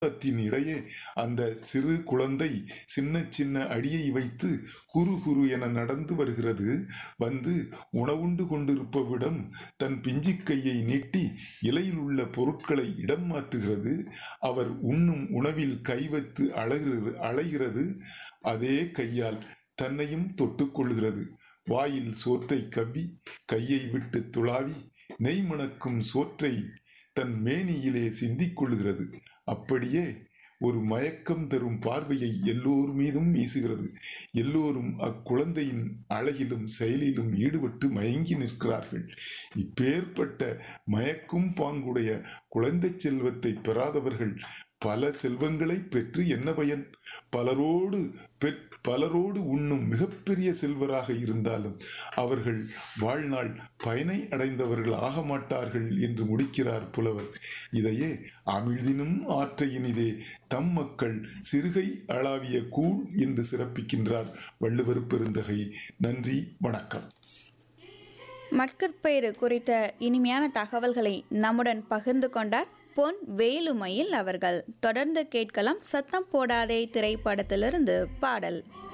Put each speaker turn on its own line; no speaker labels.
கூட்டத்தின் இடையே அந்த சிறு குழந்தை சின்ன சின்ன அடியை வைத்து குறு குறு என நடந்து வருகிறது வந்து உணவுண்டு கொண்டிருப்பவிடம் தன் பிஞ்சிக் கையை நீட்டி இலையில் உள்ள பொருட்களை இடம் மாற்றுகிறது அவர் உண்ணும் உணவில் கை வைத்து அழகிறது அழைகிறது அதே கையால் தன்னையும் தொட்டுக்கொள்கிறது வாயில் சோற்றை கவ்வி கையை விட்டு துளாவி நெய் மணக்கும் சோற்றை தன் மேனியிலே சிந்திக் கொள்கிறது அப்படியே ஒரு மயக்கம் தரும் பார்வையை எல்லோர் மீதும் வீசுகிறது எல்லோரும் அக்குழந்தையின் அழகிலும் செயலிலும் ஈடுபட்டு மயங்கி நிற்கிறார்கள் இப்பேற்பட்ட மயக்கும் பாங்குடைய குழந்தை செல்வத்தை பெறாதவர்கள் பல செல்வங்களை பெற்று என்ன பயன் பலரோடு பெற் பலரோடு உண்ணும் மிகப்பெரிய செல்வராக இருந்தாலும் அவர்கள் வாழ்நாள் பயனை அடைந்தவர்கள் ஆக மாட்டார்கள் என்று முடிக்கிறார் புலவர் இதையே அமிழ்தினும் ஆற்ற இனிதே தம் மக்கள் சிறுகை அளாவிய கூழ் என்று சிறப்பிக்கின்றார் வள்ளுவர் பெருந்தகை நன்றி வணக்கம்
மட்கற்பயிறு குறித்த இனிமையான தகவல்களை நம்முடன் பகிர்ந்து கொண்டார் பொன் வேலுமயில் அவர்கள் தொடர்ந்து கேட்கலாம் சத்தம் போடாதே திரைப்படத்திலிருந்து பாடல்